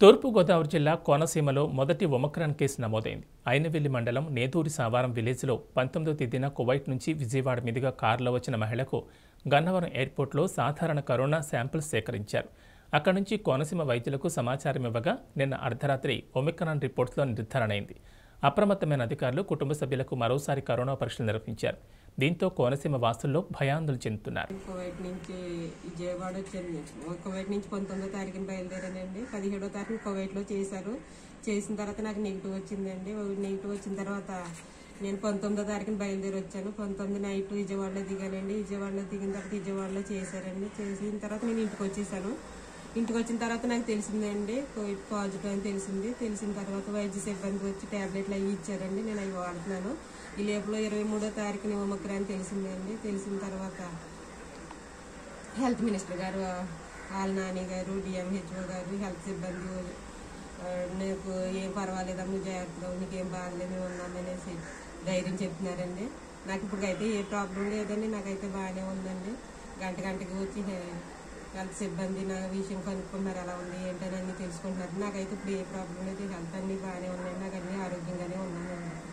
తూర్పుగోదావరి జిల్లా కోనసీమలో మొదటి ఒమక్రాన్ కేసు నమోదైంది అయినవెల్లి మండలం నేతూరి సావారం విలేజ్లో పంతొమ్మిదో తేదీన కువైట్ నుంచి విజయవాడ మీదుగా కారులో వచ్చిన మహిళకు గన్నవరం ఎయిర్పోర్ట్లో సాధారణ కరోనా శాంపిల్స్ సేకరించారు అక్కడి నుంచి కోనసీమ వైద్యులకు సమాచారం ఇవ్వగా నిన్న అర్ధరాత్రి ఒమిక్రాన్ రిపోర్ట్స్లో నిర్ధారణ అయింది అప్రమత్తమైన అధికారులు కుటుంబ సభ్యులకు మరోసారి కరోనా పరీక్షలు నిర్వహించారు దీంతో కోనసీమ వాసుల్లో భయాందోళన చెందుతున్నారు కువైట్ నుంచి విజయవాడ వచ్చాను కువైట్ నుంచి పంతొమ్మిదో తారీఖున బయలుదేరానండి పదిహేడో తారీఖు కువైట్లో చేశారు చేసిన తర్వాత నాకు నెగిటివ్ వచ్చిందండి నెగిటివ్ వచ్చిన తర్వాత నేను పంతొమ్మిదో తారీఖున బయలుదేరి వచ్చాను పంతొమ్మిది నైట్ విజయవాడలో దిగానండి విజయవాడలో దిగిన తర్వాత విజయవాడలో చేశారండి చేసిన తర్వాత నేను ఇంటికి వచ్చేసాను ఇంటికి వచ్చిన తర్వాత నాకు తెలిసిందండి కోవిడ్ పాజిటివ్ అని తెలిసింది తెలిసిన తర్వాత వైద్య సిబ్బంది వచ్చి టాబ్లెట్లు అవి ఇచ్చారండి నేను అవి వాడుతున్నాను ఈ లేపులో ఇరవై మూడో తారీఖున ఒమక్రాన్ తెలిసిందండి తెలిసిన తర్వాత హెల్త్ మినిస్టర్ గారు వాళ్ళ నాని గారు డిఎంహెచ్ఓ గారు హెల్త్ సిబ్బంది ఆ, నీకు ఏం పర్వాలేదమ్మా జాగ్రత్తగా ఉండు, నీకేం బాగాలేదు మేము ఉన్నామనేసి ధైర్యం చెప్తున్నారండి నాకు ఇప్పుడు అయితే ఏ ప్రాబ్లం లేదండి నాకైతే బాగానే ఉందండి గంట గంటకి వచ్చి హె- హెల్త్ సిబ్బంది నా విషయం కనుక్కుంటున్నారు ఎలా ఉంది ఏంటని అన్ని తెలుసుకుంటున్నారు నాకైతే ఇప్పుడు ఏ ప్రాబ్లం లేదు హెల్త్ అన్నీ బాగానే ఉన్నాయండి నాకు అన్నీ ఆరోగ్యంగానే ఉన్నానండి